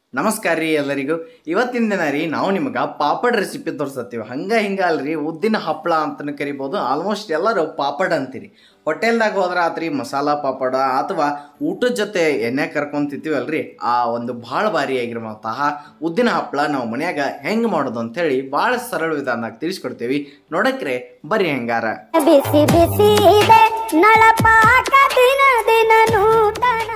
ನಮಸ್ಕಾರ ರೀ ಎಲ್ಲರಿಗೂ ಇವತ್ತಿನ ದಿನ ರೀ ನಾವು ನಿಮ್ಗೆ ಪಾಪಡ್ ರೆಸಿಪಿ ತೋರಿಸತ್ತೀವಿ ಹಂಗೆ ಹಿಂಗೆ ಅಲ್ರಿ ಉದ್ದಿನ ಹಪ್ಪಳ ಅಂತಲೂ ಕರಿಬೋದು ಆಲ್ಮೋಸ್ಟ್ ಎಲ್ಲರೂ ಪಾಪಡ್ ಅಂತೀರಿ ಹೋಟೆಲ್ದಾಗ ಹೋದ್ರೆ ಆತ್ರಿ ಮಸಾಲ ಪಾಪಡ ಅಥವಾ ಊಟದ ಜೊತೆ ಎಣ್ಣೆ ಕರ್ಕೊಂಡ್ ತಿಂತೀವಲ್ರಿ ಆ ಒಂದು ಭಾಳ ಭಾರಿ ಆಗಿರುವಂತಹ ಉದ್ದಿನ ಹಪ್ಪಳ ನಾವು ಮನ್ಯಾಗ ಹೆಂಗೆ ಮಾಡೋದು ಅಂತೇಳಿ ಭಾಳ ಸರಳ ವಿಧಾನದಾಗ ತಿಳಿಸ್ಕೊಡ್ತೀವಿ ನೋಡಕ್ರೆ ಬರ್ರಿ ಹೆಂಗಾರ ಬಿಸಿ ಬಿಸಿ ಇದೆ ನಳಪಾಕ ದಿನ ದಿನ ನೂತನ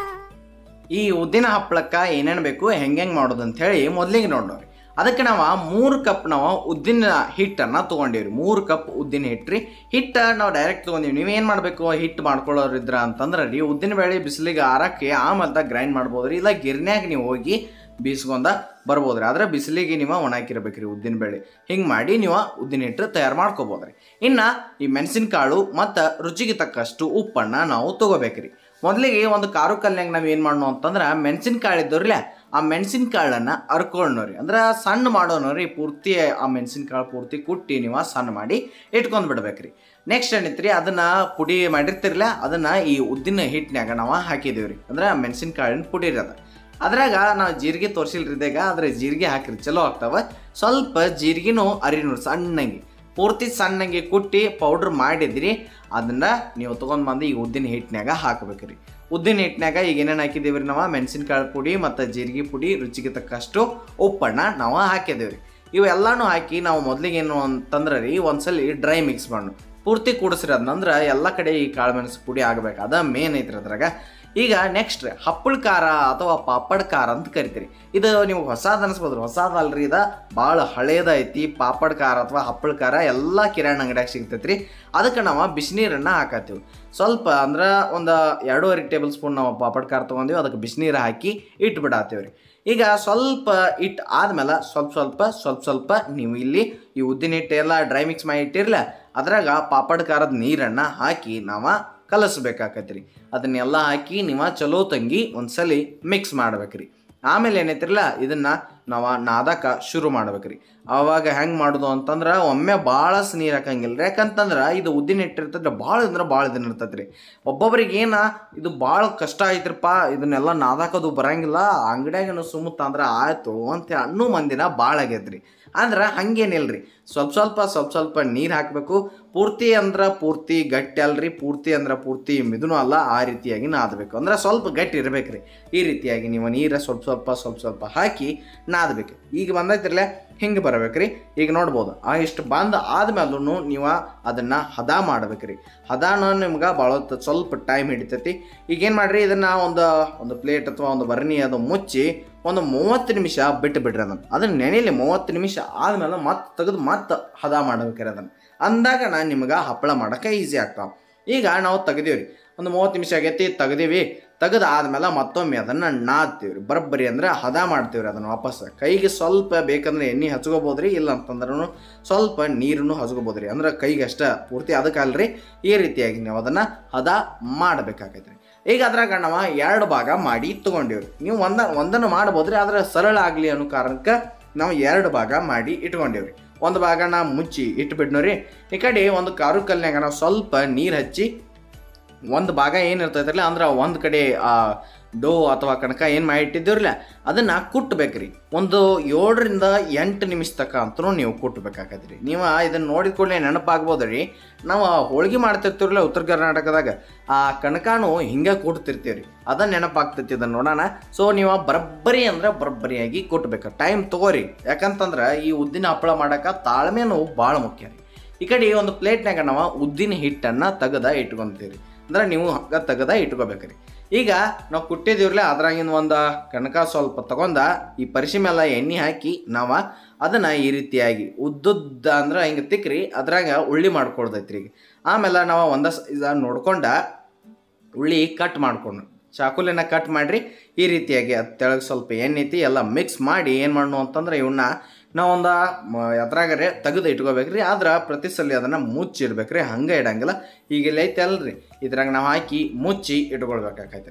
ಈ ಉದ್ದಿನ ಹಪ್ಪಳಕ್ಕೆ ಏನೇನು ಬೇಕು ಹೆಂಗೆ ಹೆಂಗೆ ಮಾಡೋದು ಅಂತ ಹೇಳಿ ಮೊದಲಿಗೆ ನೋಡೋರಿ ಅದಕ್ಕೆ ನಾವು ಮೂರು ಕಪ್ ನಾವು ಉದ್ದಿನ ಹಿಟ್ಟನ್ನು ತೊಗೊಂಡೀವಿ ಮೂರು ಕಪ್ ಉದ್ದಿನ ಹಿಟ್ಟು ರೀ ಹಿಟ್ಟು ನಾವು ಡೈರೆಕ್ಟ್ ತೊಗೊಂಡೀವಿ ನೀವೇನು ಮಾಡಬೇಕು ಹಿಟ್ಟು ಮಾಡ್ಕೊಳ್ಳೋರಿದ್ರ ಅಂತಂದ್ರೆ ರೀ ಉದ್ದಿನ ಬೇಳೆ ಬಿಸಿಲಿಗೆ ಆರಕ್ಕೆ ಆಮೇಲೆ ಗ್ರೈಂಡ್ ಮಾಡ್ಬೋದು ರೀ ಇಲ್ಲ ಗಿರ್ನ್ಯಾಗ ನೀವು ಹೋಗಿ ಬೀಸ್ಕೊಂಡ ಬರ್ಬೋದು ರೀ ಆದ್ರೆ ಬಿಸಿಲಿಗೆ ನೀವು ಒಣಾಕಿರ್ಬೇಕು ರೀ ಉದ್ದಿನ ಬೇಳೆ ಹಿಂಗೆ ಮಾಡಿ ನೀವು ಉದ್ದಿನ ಹಿಟ್ಟು ತಯಾರು ಮಾಡ್ಕೋಬೋದು ರೀ ಇನ್ನು ಈ ಮೆಣಸಿನಕಾಳು ಮತ್ತು ರುಚಿಗೆ ತಕ್ಕಷ್ಟು ಉಪ್ಪನ್ನು ನಾವು ತೊಗೋಬೇಕ್ರಿ ಮೊದಲಿಗೆ ಒಂದು ಕಾರು ಕಲ್ಯಾಗ ನಾವು ಏನು ಮಾಡೋಣ ಅಂತಂದ್ರೆ ಮೆಣಸಿನಕಾಳು ಇದ್ದವ್ರಲ್ಲ ಆ ಮೆಣಸಿನಕಾಳನ್ನು ಅರ್ಕೊಳ್ಳೋರಿ ಅಂದ್ರೆ ಸಣ್ಣ ಮಾಡೋಣ ಪೂರ್ತಿ ಆ ಮೆಣಸಿನಕಾಳು ಪೂರ್ತಿ ಕುಟ್ಟಿ ನೀವು ಸಣ್ಣ ಮಾಡಿ ಇಟ್ಕೊಂಡು ಬಿಡ್ಬೇಕ್ರಿ ನೆಕ್ಸ್ಟ್ ಏನೈತ್ರಿ ಅದನ್ನ ಪುಡಿ ಮಾಡಿರ್ತಿರ್ಲ ಅದನ್ನ ಈ ಉದ್ದಿನ ಹಿಟ್ಟಿನಾಗ ನಾವು ಹಾಕಿದೀವಿ ರೀ ಅಂದ್ರೆ ಮೆಣಸಿನಕಾಳಿನ ಪುಡಿ ಇರೋದು ಅದ್ರಾಗ ನಾವು ಜೀರಿಗೆ ತೋರಿಸಿಲ್ರಿ ಇದಾಗ ಅದ್ರ ಜೀರಿಗೆ ಹಾಕಿರಿ ಚಲೋ ಆಗ್ತಾವ ಸ್ವಲ್ಪ ಜೀರಿಗೆನೂ ಅರಿನೂ ಸಣ್ಣಗೆ ಪೂರ್ತಿ ಸಣ್ಣಗೆ ಕುಟ್ಟಿ ಪೌಡ್ರ್ ಮಾಡಿದ್ರಿ ಅದನ್ನ ನೀವು ತೊಗೊಂಡು ಬಂದು ಈ ಉದ್ದಿನ ಹಿಟ್ಟಿನಾಗ ಹಾಕ್ಬೇಕ್ರಿ ಉದ್ದಿನ ಹಿಟ್ಟಿನಾಗ ಈಗ ಏನೇನು ಹಾಕಿದ್ದೀವಿ ರೀ ನಾವು ಮೆಣಸಿನಕಾಳು ಪುಡಿ ಮತ್ತು ಜೀರಿಗೆ ಪುಡಿ ರುಚಿಗೆ ತಕ್ಕಷ್ಟು ಉಪ್ಪನ್ನು ನಾವು ಹಾಕಿದ್ದೀವಿ ಇವೆಲ್ಲನೂ ಹಾಕಿ ನಾವು ಮೊದಲಿಗೆ ಏನು ಅಂತಂದ್ರೆ ರೀ ಒಂದ್ಸಲಿ ಡ್ರೈ ಮಿಕ್ಸ್ ಮಾಡು ಪೂರ್ತಿ ಕೂಡಿಸ್ರಿ ಅದನ್ನಂದ್ರೆ ಎಲ್ಲ ಕಡೆ ಈ ಕಾಳು ಮೆಣಸು ಪುಡಿ ಆಗ್ಬೇಕು ಅದ ಮೇನ್ ಐತ್ರಿ ಅದ್ರಾಗ ಈಗ ನೆಕ್ಸ್ಟ್ ಹಪ್ಪಳ ಖಾರ ಅಥವಾ ಪಾಪಡ್ ಖಾರ ಅಂತ ಕರಿತೀರಿ ಇದು ನಿಮ್ಗೆ ಹೊಸಾದ್ ಅನಿಸ್ಬೋದು ಹೊಸಾದಲ್ರಿ ಇದು ಭಾಳ ಹಳೇದೈತಿ ಪಾಪಡ್ ಖಾರ ಅಥವಾ ಹಪ್ಪಳ ಖಾರ ಎಲ್ಲ ಕಿರಾಣಿ ಅಂಗಡಿಯಾಗ ಸಿಗ್ತೈತ್ರಿ ಅದಕ್ಕೆ ನಾವು ಬಿಸಿನೀರನ್ನು ಹಾಕತ್ತೀವಿ ಸ್ವಲ್ಪ ಅಂದ್ರೆ ಒಂದು ಎರಡೂವರೆ ಟೇಬಲ್ ಸ್ಪೂನ್ ನಾವು ಪಾಪಡ್ ಖಾರ ತೊಗೊಂಡಿವಿ ಅದಕ್ಕೆ ಬಿಸಿನೀರು ಹಾಕಿ ಇಟ್ಬಿಡತ್ತೀವಿ ರೀ ಈಗ ಸ್ವಲ್ಪ ಇಟ್ಟು ಆದ್ಮೇಲೆ ಸ್ವಲ್ಪ ಸ್ವಲ್ಪ ಸ್ವಲ್ಪ ಸ್ವಲ್ಪ ನೀವು ಇಲ್ಲಿ ಈ ಉದ್ದಿನ ಹಿಟ್ಟು ಎಲ್ಲ ಡ್ರೈ ಮಿಕ್ಸ್ ಮಾಡಿ ಇಟ್ಟಿರಲ್ಲ ಅದ್ರಾಗ ಪಾಪಡ್ ಖಾರದ ನೀರನ್ನು ಹಾಕಿ ನಾವು ಕಲಸ್ಬೇಕಾಕತ್ರಿ ಅದನ್ನೆಲ್ಲ ಹಾಕಿ ನೀವು ಚಲೋ ತಂಗಿ ಒಂದ್ಸಲಿ ಮಿಕ್ಸ್ ಮಾಡ್ಬೇಕ್ರಿ ಆಮೇಲೆ ಏನೈತಿರಲ್ಲ ಇದನ್ನ ನಾವು ನಾದಕ ಶುರು ಮಾಡ್ಬೇಕ್ರಿ ಆವಾಗ ಹೆಂಗೆ ಮಾಡೋದು ಅಂತಂದ್ರೆ ಒಮ್ಮೆ ಭಾಳಸ್ ನೀರು ಹಾಕಂಗಿಲ್ಲ ರೀ ಯಾಕಂತಂದ್ರೆ ಇದು ಉದ್ದಿನ ಹಿಟ್ಟಿರ್ತದ್ರೆ ಭಾಳ ಅಂದ್ರೆ ಭಾಳ ದಿನ ಇರ್ತೈತೆ ರೀ ಒಬ್ಬೊಬ್ರಿಗೆ ಏನ ಇದು ಭಾಳ ಕಷ್ಟ ಐತ್ರಪ್ಪ ಇದನ್ನೆಲ್ಲ ನಾದಾಕೋದು ಬರಂಗಿಲ್ಲ ಅಂಗಡ್ಯಾಗೇನು ಸುಮ್ಮತ್ತ ಅಂದ್ರೆ ಆಯ್ತು ಅಂತ ಅನ್ನೋ ಮಂದಿನ ಭಾಳ ಆಗೈತ್ರಿ ಅಂದ್ರೆ ಹಂಗೇನಿಲ್ರಿ ಸ್ವಲ್ಪ ಸ್ವಲ್ಪ ಸ್ವಲ್ಪ ಸ್ವಲ್ಪ ನೀರು ಹಾಕಬೇಕು ಪೂರ್ತಿ ಅಂದ್ರೆ ಪೂರ್ತಿ ಗಟ್ಟಿ ಅಲ್ರಿ ಪೂರ್ತಿ ಅಂದ್ರೆ ಪೂರ್ತಿ ಮಿದುನು ಅಲ್ಲ ಆ ರೀತಿಯಾಗಿ ನಾದಬೇಕು ಅಂದ್ರೆ ಸ್ವಲ್ಪ ಗಟ್ಟಿ ಇರ್ಬೇಕ್ರಿ ಈ ರೀತಿಯಾಗಿ ನೀವು ನೀರು ಸ್ವಲ್ಪ ಸ್ವಲ್ಪ ಸ್ವಲ್ಪ ಸ್ವಲ್ಪ ಹಾಕಿ ನಾದಬೇಕು ಈಗ ಬಂದೈತಿರಲ್ಲ ಹಿಂಗೆ ಬರ್ಬೇಕ್ರಿ ಈಗ ನೋಡ್ಬೋದು ಆ ಇಷ್ಟು ಬಂದ ಆದ್ಮೇಲೂ ನೀವು ಅದನ್ನು ಹದ ಮಾಡ್ಬೇಕ್ರಿ ಹದಾನ ನಿಮ್ಗೆ ಭಾಳ ಹೊತ್ತು ಸ್ವಲ್ಪ ಟೈಮ್ ಹಿಡಿತೈತಿ ಈಗ ಏನು ಮಾಡ್ರಿ ಇದನ್ನು ಒಂದು ಒಂದು ಪ್ಲೇಟ್ ಅಥವಾ ಒಂದು ಬರಣಿ ಅದು ಮುಚ್ಚಿ ಒಂದು ಮೂವತ್ತು ನಿಮಿಷ ಬಿಟ್ಟು ಬಿಡ್ರಿ ಅದನ್ನು ಅದನ್ನು ನೆನೆಯಲ್ಲಿ ಮೂವತ್ತು ನಿಮಿಷ ಆದ್ಮೇಲೆ ಮತ್ತೆ ತೆಗೆದು ಮತ್ತೆ ಹದ ಮಾಡ್ಬೇಕ್ರಿ ಅದನ್ನು ಅಂದಾಗ ನಾನು ನಿಮ್ಗೆ ಹಪ್ಪಳ ಮಾಡೋಕೆ ಈಸಿ ಆಗ್ತಾವ ಈಗ ನಾವು ತೆಗ್ದೀವ್ರಿ ಒಂದು ಮೂವತ್ತು ನಿಮಿಷ ಆಗೈತಿ ತೆಗ್ದೀವಿ ತೆಗೆದು ಆದ್ಮೇಲೆ ಮತ್ತೊಮ್ಮೆ ಅದನ್ನು ನಾದ್ತೀವಿ ರೀ ಬರೋಬ್ಬರಿ ಅಂದ್ರೆ ಹದ ಮಾಡ್ತೀವಿ ರೀ ಅದನ್ನು ವಾಪಸ್ ಕೈಗೆ ಸ್ವಲ್ಪ ಬೇಕಂದ್ರೆ ಎಣ್ಣೆ ಹಚ್ಕೋಬೋದು ರೀ ಇಲ್ಲ ಅಂತಂದ್ರೂ ಸ್ವಲ್ಪ ನೀರನ್ನು ಹಚ್ಕೋಬೋದು ರೀ ಅಂದ್ರೆ ಕೈಗೆ ಅಷ್ಟೇ ಪೂರ್ತಿ ಅದಕ್ಕೆ ಅಲ್ರಿ ಈ ರೀತಿಯಾಗಿ ನೀವು ಅದನ್ನು ಹದ ಮಾಡಬೇಕಾಗೈತೆ ರೀ ಈಗ ಅದ್ರಾಗ ನಾವು ಎರಡು ಭಾಗ ಮಾಡಿ ತೊಗೊಂಡೀವ್ರಿ ನೀವು ಒಂದ ಒಂದನ್ನು ಮಾಡ್ಬೋದ್ರಿ ಆದ್ರೆ ಸರಳ ಆಗಲಿ ಅನ್ನೋ ಕಾರಣಕ್ಕೆ ನಾವು ಎರಡು ಭಾಗ ಮಾಡಿ ಇಟ್ಕೊಂಡೇವ್ರಿ ಒಂದು ಭಾಗ ನಾ ಮುಚ್ಚಿ ಇಟ್ಬಿಟ್ನೋರಿ ಈ ಕಡೆ ಒಂದು ಕಾರು ಕಲ್ನ್ಯಾಗ ನಾವು ಸ್ವಲ್ಪ ನೀರು ಹಚ್ಚಿ ಒಂದು ಭಾಗ ಏನಿರ್ತೈತಲ್ಲ ಅಂದ್ರೆ ಒಂದು ಕಡೆ ಆ ಡೋ ಅಥವಾ ಕಣಕ ಏನು ಮಾಡಿ ಇಟ್ಟಿದ್ದೀವ್ರಲ್ಲ ಅದನ್ನು ಕುಟ್ಟಬೇಕ್ರಿ ಒಂದು ಏಳರಿಂದ ಎಂಟು ನಿಮಿಷ ತನಕ ಅಂತೂ ನೀವು ಕುಟ್ಟಬೇಕಾಗತ್ರಿ ನೀವು ಇದನ್ನು ನೋಡಿದ ಕೂಡಲೇ ನೆನಪಾಗ್ಬೋದು ರೀ ನಾವು ಹೋಳ್ಗೆ ಮಾಡ್ತಿರ್ತೀವ್ರಲ್ಲ ಉತ್ತರ ಕರ್ನಾಟಕದಾಗ ಆ ಕಣಕಾನು ಹಿಂಗೆ ಕುಟ್ತಿರ್ತೀವಿ ರೀ ಅದನ್ನ ನೆನಪಾಗ್ತೈತಿ ಇದನ್ನು ನೋಡೋಣ ಸೊ ನೀವು ಬರಬ್ಬರಿ ಅಂದ್ರೆ ಬರಬ್ಬರಿಯಾಗಿ ಕುಟ್ಬೇಕು ಟೈಮ್ ತಗೋರಿ ಯಾಕಂತಂದ್ರೆ ಈ ಉದ್ದಿನ ಹಪ್ಪಳ ಮಾಡೋಕೆ ತಾಳ್ಮೆನೂ ಭಾಳ ಮುಖ್ಯ ರೀ ಈ ಕಡೆ ಒಂದು ಪ್ಲೇಟ್ನಾಗ ನಾವು ಉದ್ದಿನ ಹಿಟ್ಟನ್ನು ತೆಗೆದ ಇಟ್ಕೊಂತೀವಿ ಅಂದ್ರೆ ನೀವು ಹಂಗೆ ತೆಗೆದ ಇಟ್ಕೋಬೇಕ್ರಿ ಈಗ ನಾವು ಕುಟ್ಟಿದೀವ್ರಲ್ಲ ಅದ್ರಾಗಿನ ಒಂದು ಕಣಕ ಸ್ವಲ್ಪ ತಗೊಂಡ ಈ ಪರಿಶಿ ಮೇಲೆ ಎಣ್ಣೆ ಹಾಕಿ ನಾವು ಅದನ್ನು ಈ ರೀತಿಯಾಗಿ ಉದ್ದುದ್ದ ಅಂದ್ರೆ ಹಿಂಗೆ ತಿಕ್ಕ್ರಿ ಅದ್ರಾಗ ಉಳ್ಳಿ ಮಾಡ್ಕೊಳ್ದೈತ್ರಿ ಈಗ ಆಮೇಲೆ ನಾವು ಒಂದ ಸೈಜ ನೋಡ್ಕೊಂಡ ಉಳ್ಳಿ ಕಟ್ ಮಾಡ್ಕೊಂಡು ಚಾಕುಲಿನ ಕಟ್ ಮಾಡಿರಿ ಈ ರೀತಿಯಾಗಿ ಅದು ತೆಳಗೆ ಸ್ವಲ್ಪ ಎಣ್ಣೆ ಐತಿ ಎಲ್ಲ ಮಿಕ್ಸ್ ಮಾಡಿ ಏನು ಮಾಡೋಣ ಅಂತಂದ್ರೆ ಇವನ್ನ ನಾವೊಂದು ಎದ್ರಾಗರೆ ತೆಗೆದು ಇಟ್ಕೋಬೇಕ್ರಿ ಆದ್ರೆ ಪ್ರತಿ ಸಲ ಅದನ್ನು ಮುಚ್ಚಿಡ್ಬೇಕ್ರಿ ಹಂಗೆ ಇಡಂಗಿಲ್ಲ ಈಗ ಇಲ್ಲಿ ಐತೆ ಅಲ್ರಿ ಇದ್ರಾಗ ನಾವು ಹಾಕಿ ಮುಚ್ಚಿ ಇಟ್ಕೊಳ್ಬೇಕಾಕೈತೆ ರೀ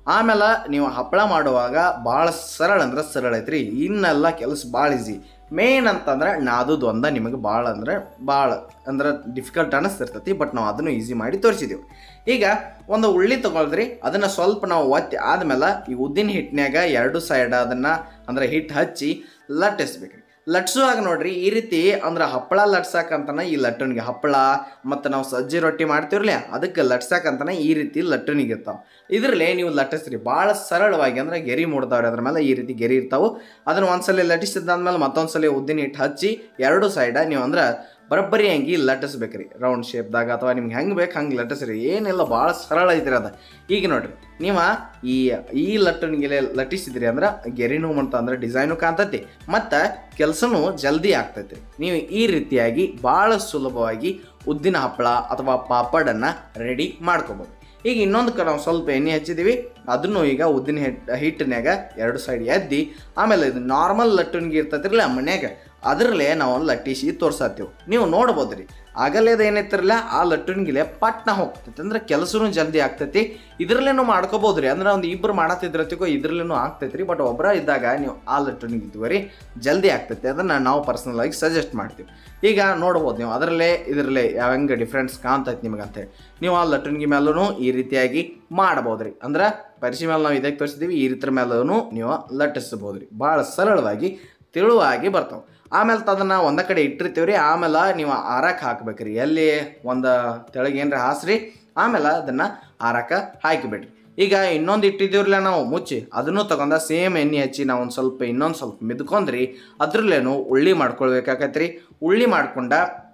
ಆಮೇಲೆ ನೀವು ಹಪ್ಪಳ ಮಾಡುವಾಗ ಭಾಳ ಸರಳ ಅಂದ್ರೆ ಸರಳ ಐತ್ರಿ ಇನ್ನೆಲ್ಲ ಕೆಲಸ ಭಾಳ ಈಸಿ ಮೇನ್ ಅಂತಂದ್ರೆ ನಾದೋದು ಒಂದ ನಿಮಗೆ ಭಾಳ ಅಂದ್ರೆ ಭಾಳ ಅಂದ್ರೆ ಡಿಫಿಕಲ್ಟ್ ಅನ್ನಿಸ್ತಿರ್ತೈತಿ ಬಟ್ ನಾವು ಅದನ್ನು ಈಸಿ ಮಾಡಿ ತೋರಿಸಿದ್ದೀವಿ ಈಗ ಒಂದು ಉಳ್ಳಿ ತಗೊಳ್ದ್ರಿ ಅದನ್ನು ಸ್ವಲ್ಪ ನಾವು ಒತ್ತಿ ಆದ್ಮೇಲೆ ಈ ಉದ್ದಿನ ಹಿಟ್ಟಿನ್ಯಾಗ ಎರಡು ಸೈಡ್ ಅದನ್ನು ಅಂದ್ರೆ ಹಿಟ್ಟು ಹಚ್ಚಿ ಲಟ್ಟಿಸ್ಬೇಕ್ರಿ ಲಟ್ಸುವಾಗ ನೋಡ್ರಿ ಈ ರೀತಿ ಅಂದ್ರೆ ಹಪ್ಪಳ ಲಟ್ಸಾಕಂತನ ಈ ಲಟ್ಟಣಿಗೆ ಹಪ್ಪಳ ಮತ್ತು ನಾವು ಸಜ್ಜಿ ರೊಟ್ಟಿ ಮಾಡ್ತೀವ್ರಲ್ಲ ಅದಕ್ಕೆ ಲಟ್ಸಾಕಂತನ ಈ ರೀತಿ ಲಟ್ಟಣಿಗೆ ಇರ್ತಾವೆ ಇದರಲ್ಲಿ ನೀವು ಲಟ್ಟಿಸ್ರಿ ಭಾಳ ಸರಳವಾಗಿ ಅಂದ್ರೆ ಗೆರಿ ಮೂಡ್ತಾವ್ರಿ ಅದ್ರ ಮೇಲೆ ಈ ರೀತಿ ಗೆರಿ ಇರ್ತಾವೆ ಅದನ್ನು ಒಂದ್ಸಲ ಲಟ್ಟಿಸಿದಾದ್ಮೇಲೆ ಮತ್ತೊಂದ್ಸಲ ಉದ್ದಿನ ಹಿಟ್ಟು ಹಚ್ಚಿ ಎರಡು ಸೈಡ ನೀವು ಅಂದ್ರೆ ಬರೋಬ್ಬರಿ ಹಂಗೆ ಲಟ್ಟಿಸ್ಬೇಕ್ರಿ ರೌಂಡ್ ಶೇಪ್ದಾಗ ಅಥವಾ ನಿಮ್ಗೆ ಹೆಂಗೆ ಬೇಕು ಹಂಗೆ ಲಟ್ಟಿಸ್ರಿ ಏನಿಲ್ಲ ಭಾಳ ಸರಳ ಐತ್ರಿ ಅದು ಈಗ ನೋಡ್ರಿ ನೀವು ಈ ಈ ಲಟ್ಟಣಿಗೆ ಲಟ್ಟಿಸಿದ್ರಿ ಅಂದ್ರೆ ಗೆರಿನೂ ಅಂತ ಅಂದ್ರೆ ಡಿಸೈನು ಕಾಣ್ತೈತಿ ಮತ್ತು ಕೆಲಸನೂ ಜಲ್ದಿ ಆಗ್ತೈತಿ ನೀವು ಈ ರೀತಿಯಾಗಿ ಭಾಳ ಸುಲಭವಾಗಿ ಉದ್ದಿನ ಹಪ್ಪಳ ಅಥವಾ ಪಾಪಡನ್ನು ರೆಡಿ ಮಾಡ್ಕೊಬೋದು ಈಗ ಇನ್ನೊಂದು ಕ ನಾವು ಸ್ವಲ್ಪ ಎಣ್ಣೆ ಹಚ್ಚಿದ್ದೀವಿ ಅದನ್ನು ಈಗ ಉದ್ದಿನ ಹಿಟ್ಟು ಹಿಟ್ಟಿನ್ಯಾಗ ಎರಡು ಸೈಡ್ ಎದ್ದಿ ಆಮೇಲೆ ಇದು ನಾರ್ಮಲ್ ಲಟ್ಟಣಿಗೆ ಇರ್ತೈತಿರಲ್ಲ ಮನ್ಯಾಗ ಅದರಲ್ಲೇ ನಾವು ಲಟ್ಟಿಸಿ ತೋರ್ಸತ್ತೀವಿ ನೀವು ನೋಡ್ಬೋದು ರೀ ಆಗಲೇದು ಏನೈತಿರಲ್ಲ ಆ ಲಟ್ಟಣಿಗೆ ಪಟ್ನ ಹೋಗ್ತೈತಿ ಅಂದ್ರೆ ಕೆಲಸನೂ ಜಲ್ದಿ ಆಗ್ತೈತಿ ಇದ್ರಲ್ಲೇನು ಮಾಡ್ಕೋಬೋದು ರೀ ಅಂದ್ರೆ ಒಂದು ಇಬ್ಬರು ಮಾಡತ್ತಿದ್ರತಿಗೋ ಇದ್ರಲ್ಲೇನು ಆಗ್ತೈತಿ ರೀ ಬಟ್ ಒಬ್ಬರ ಇದ್ದಾಗ ನೀವು ಆ ಲಟ್ಟಣಿಗೆ ಇದ್ವರಿ ಜಲ್ದಿ ಆಗ್ತೈತಿ ಅದನ್ನು ನಾವು ಪರ್ಸನಲ್ ಆಗಿ ಸಜೆಸ್ಟ್ ಮಾಡ್ತೀವಿ ಈಗ ನೋಡ್ಬೋದು ನೀವು ಅದರಲ್ಲೇ ಇದರಲ್ಲೇ ಯಾವ ಹೆಂಗೆ ಡಿಫ್ರೆನ್ಸ್ ಕಾಣ್ತೈತಿ ನಿಮಗೆ ಅಂತೇಳಿ ನೀವು ಆ ಲಟ್ಟಣಿಗೆ ಮೇಲೂ ಈ ರೀತಿಯಾಗಿ ಮಾಡ್ಬೋದು ರೀ ಅಂದ್ರೆ ಪರಿಚಯ ಮೇಲೆ ನಾವು ಇದಕ್ಕೆ ತೋರಿಸಿದ್ದೀವಿ ಈ ರೀತಿ ಮೇಲೂ ನೀವು ಲಟ್ಟಿಸ್ಬೋದು ರೀ ಭಾಳ ಸರಳವಾಗಿ ತಿಳುವಾಗಿ ಬರ್ತಾವೆ ಆಮೇಲೆ ಅದನ್ನು ಒಂದ ಕಡೆ ಇಟ್ಟಿರ್ತೀವಿ ರೀ ಆಮೇಲೆ ನೀವು ಆರಕ್ಕೆ ಹಾಕ್ಬೇಕ್ರಿ ಎಲ್ಲಿ ಒಂದು ತೆಳಗೆ ಏನ್ರ ಹಾಸ್ರಿ ಆಮೇಲೆ ಅದನ್ನು ಆರಕ್ಕೆ ಹಾಕಿಬಿಡ್ರಿ ಈಗ ಇನ್ನೊಂದು ಇಟ್ಟಿದ್ದೀವ್ರಲ್ಲ ನಾವು ಮುಚ್ಚಿ ಅದನ್ನು ತಗೊಂಡ ಸೇಮ್ ಎಣ್ಣೆ ಹಚ್ಚಿ ನಾವು ಒಂದು ಸ್ವಲ್ಪ ಇನ್ನೊಂದು ಸ್ವಲ್ಪ ಮಿದ್ಕೊಂಡ್ರಿ ಅದ್ರಲ್ಲೇನು ಉಳ್ಳಿ ಮಾಡ್ಕೊಳ್ಬೇಕಾಕತ್ರಿ ಉಳ್ಳಿ ಮಾಡ್ಕೊಂಡ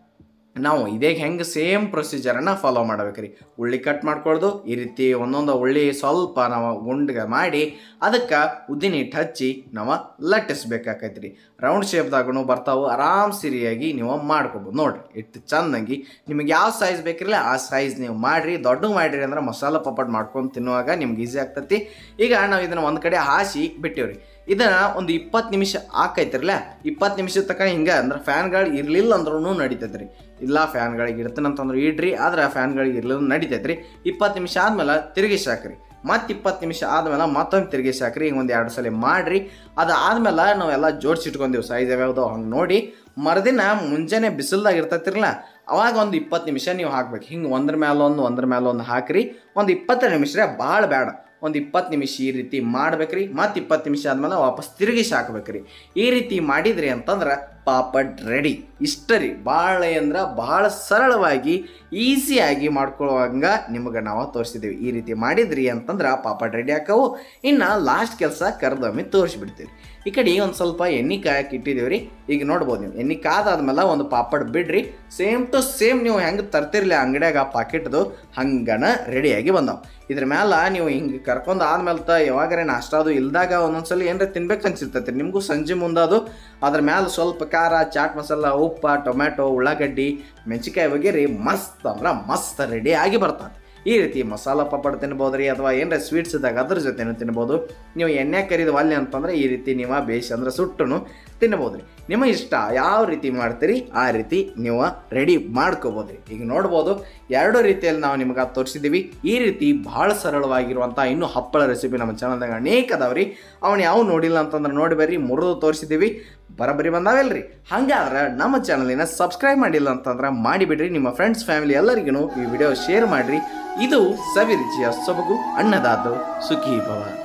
ನಾವು ಇದೇ ಹೆಂಗೆ ಸೇಮ್ ಪ್ರೊಸೀಜರನ್ನು ಫಾಲೋ ಮಾಡ್ಬೇಕ್ರಿ ಉಳ್ಳಿ ಕಟ್ ಮಾಡ್ಕೊಳ್ದು ಈ ರೀತಿ ಒಂದೊಂದು ಉಳ್ಳಿ ಸ್ವಲ್ಪ ನಾವು ಗುಂಡ್ಗೆ ಮಾಡಿ ಅದಕ್ಕೆ ಉದ್ದಿನ ಹಿಟ್ಟು ಹಚ್ಚಿ ನಾವು ಲಟ್ಟಿಸ್ಬೇಕಾಕೈತ್ರಿ ರೌಂಡ್ ಶೇಪ್ದಾಗೂ ಬರ್ತಾವೆ ಆರಾಮ್ ಸಿರಿಯಾಗಿ ನೀವು ಮಾಡ್ಕೊಬೋದು ನೋಡ್ರಿ ಇಟ್ಟು ಚಂದಂಗಿ ನಿಮಗೆ ಯಾವ ಸೈಜ್ ಬೇಕಿರಲ್ಲ ಆ ಸೈಜ್ ನೀವು ಮಾಡಿರಿ ದೊಡ್ಡ ಮಾಡಿರಿ ಅಂದ್ರೆ ಮಸಾಲ ಪಪ್ಪಡ್ ಮಾಡ್ಕೊಂಡು ತಿನ್ನುವಾಗ ನಿಮ್ಗೆ ಈಸಿ ಆಗ್ತೈತಿ ಈಗ ನಾವು ಇದನ್ನು ಒಂದು ಕಡೆ ಹಾಸಿ ಬಿಟ್ಟಿವ್ರಿ ಇದನ್ನ ಒಂದು ಇಪ್ಪತ್ತು ನಿಮಿಷ ಹಾಕೈತಿರಲ್ಲ ಇಪ್ಪತ್ತು ನಿಮಿಷದ ತನಕ ಹಿಂಗೆ ಅಂದ್ರೆ ಫ್ಯಾನ್ಗಳು ಇರಲಿಲ್ಲ ಅಂದ್ರೂ ನಡೀತೈತೆ ರೀ ಇಲ್ಲ ಫ್ಯಾನ್ಗಳಿಗೆ ಇಡ್ತೀನಂತಂದ್ರೆ ಇಡ್ರಿ ಆದ್ರೆ ಫ್ಯಾನ್ಗಳಿಗೆ ಇರ್ಲಿಲ್ಲ ನಡೀತೈತೆ ರೀ ಇಪ್ಪತ್ತು ನಿಮಿಷ ಆದ್ಮೇಲೆ ತಿರುಗಿಸಿ ಹಾಕ್ರಿ ಮತ್ತು ಇಪ್ಪತ್ತು ನಿಮಿಷ ಆದ್ಮೇಲೆ ಮತ್ತೊಂದು ತಿರುಗಿಸಿ ಹಾಕ್ರಿ ಹಿಂಗೆ ಒಂದು ಎರಡು ಸಲ ಮಾಡಿರಿ ಅದು ಆದ್ಮೇಲೆ ನಾವೆಲ್ಲ ಜೋಡಿಸಿಟ್ಕೊಂಡೀವಿ ಸೈಜ್ ಯಾವ್ಯಾವ್ದು ಹಂಗೆ ನೋಡಿ ಮರುದಿನ ಮುಂಜಾನೆ ಬಿಸಿಲ್ದಾಗ ಇರ್ತೈತಿರಲ್ಲ ಅವಾಗ ಒಂದು ಇಪ್ಪತ್ತು ನಿಮಿಷ ನೀವು ಹಾಕ್ಬೇಕು ಹಿಂಗೆ ಒಂದ್ರ ಮೇಲೆ ಒಂದು ಒಂದ್ರ ಮೇಲೆ ಒಂದು ಹಾಕ್ರಿ ಒಂದು ಇಪ್ಪತ್ತು ನಿಮಿಷ ಭಾಳ ಬೇಡ ಒಂದು ಇಪ್ಪತ್ತು ನಿಮಿಷ ಈ ರೀತಿ ಮಾಡ್ಬೇಕ್ರಿ ಮತ್ತು ಇಪ್ಪತ್ತು ನಿಮಿಷ ಆದ್ಮೇಲೆ ವಾಪಸ್ ತಿರುಗಿಸಿ ಹಾಕ್ಬೇಕ್ರಿ ಈ ರೀತಿ ಮಾಡಿದ್ರಿ ಅಂತಂದ್ರೆ ಪಾಪಡ್ ರೆಡಿ ಇಷ್ಟ ರೀ ಭಾಳ ಅಂದ್ರೆ ಭಾಳ ಸರಳವಾಗಿ ಈಸಿಯಾಗಿ ಮಾಡ್ಕೊಳ್ಳುವಂಗ ನಿಮಗೆ ನಾವು ತೋರಿಸಿದ್ದೀವಿ ಈ ರೀತಿ ಮಾಡಿದ್ರಿ ಅಂತಂದ್ರೆ ಪಾಪಡ್ ರೆಡಿ ಹಾಕವು ಇನ್ನು ಲಾಸ್ಟ್ ಕೆಲಸ ಕರೆದೊಮ್ಮೆ ತೋರಿಸ್ಬಿಡ್ತೀವಿ ಈ ಕಡೆ ಒಂದು ಸ್ವಲ್ಪ ಎಣ್ಣೆ ಕಾಯಕ್ಕೆ ಇಟ್ಟಿದ್ದೀವಿ ರೀ ಈಗ ನೋಡ್ಬೋದು ನೀವು ಎಣ್ಣೆ ಕಾದಾದ್ಮೇಲೆ ಒಂದು ಪಾಪಡ್ ಬಿಡ್ರಿ ಸೇಮ್ ಟು ಸೇಮ್ ನೀವು ಹೆಂಗೆ ತರ್ತಿರ್ಲಿ ಅಂಗಡ್ಯಾಗ ಆ ಪಾಕೆಟ್ದು ಹಂಗನ ರೆಡಿಯಾಗಿ ಬಂದಾವ ಇದ್ರ ಮೇಲೆ ನೀವು ಹಿಂಗೆ ಕರ್ಕೊಂಡು ಆದ್ಮೇಲೆ ತ ಯಾವಾಗಾರೆ ನಾಷ್ಟ ಅದು ಇಲ್ದಾಗ ಒಂದೊಂದ್ಸಲ ಏನಾರ ತಿನ್ಬೇಕು ಅನ್ಸಿರ್ತೈತಿ ನಿಮಗೂ ಸಂಜೆ ಮುಂದೆ ಅದು ಅದ್ರ ಮೇಲೆ ಸ್ವಲ್ಪ ಖಾರ ಚಾಟ್ ಮಸಾಲ ಉಪ್ಪ ಟೊಮ್ಯಾಟೊ ಉಳ್ಳಾಗಡ್ಡಿ ಮೆಣಸಿಕಾಯಿ ಒಗೆರಿ ಮಸ್ತ್ ಅಂದ್ರೆ ಮಸ್ತ್ ರೆಡಿ ಆಗಿ ಬರ್ತಾವೆ ಈ ರೀತಿ ಮಸಾಲ ಪಪ್ಪಡ್ ತಿನ್ಬೋದು ರೀ ಅಥವಾ ಏನರ ಸ್ವೀಟ್ಸ್ ಇದ್ದಾಗ ಅದ್ರ ಜೊತೆನೂ ತಿನ್ಬೋದು ನೀವು ಎಣ್ಣೆ ಕರಿದು ಒಲ್ಲೆ ಅಂತಂದ್ರೆ ಈ ರೀತಿ ನೀವು ಬೇಯಿಸಿ ಅಂದ್ರೆ ಸುಟ್ಟನು ತಿನ್ಬೋದು ರೀ ನಿಮ್ಮ ಇಷ್ಟ ಯಾವ ರೀತಿ ಮಾಡ್ತೀರಿ ಆ ರೀತಿ ನೀವು ರೆಡಿ ಮಾಡ್ಕೋಬೋದು ರೀ ಈಗ ನೋಡ್ಬೋದು ಎರಡು ರೀತಿಯಲ್ಲಿ ನಾವು ನಿಮಗೆ ತೋರಿಸಿದ್ದೀವಿ ಈ ರೀತಿ ಭಾಳ ಸರಳವಾಗಿರುವಂಥ ಇನ್ನೂ ಹಪ್ಪಳ ರೆಸಿಪಿ ನಮ್ಮ ಚಾನಲ್ದಾಗ ಅನೇಕ ಅದಾವ್ರಿ ಅವನು ಯಾವ ನೋಡಿಲ್ಲ ಅಂತಂದ್ರೆ ನೋಡಿ ಬರ್ರಿ ಮುರಿದು ತೋರಿಸಿದ್ದೀವಿ ಬರಬರಿ ಬಂದಾವಲ್ರಿ ಹಂಗಾದ್ರೆ ನಮ್ಮ ಚಾನಲಿನ ಸಬ್ಸ್ಕ್ರೈಬ್ ಮಾಡಿಲ್ಲ ಅಂತಂದ್ರೆ ಮಾಡಿಬಿಡ್ರಿ ನಿಮ್ಮ ಫ್ರೆಂಡ್ಸ್ ಫ್ಯಾಮಿಲಿ ಎಲ್ಲರಿಗೂ ಈ ವಿಡಿಯೋ ಶೇರ್ ಮಾಡಿರಿ ಇದು ಸವಿರುಚಿಯ ಸೊಬಗು ಅನ್ನದಾತು ಸುಖಿ ಭವ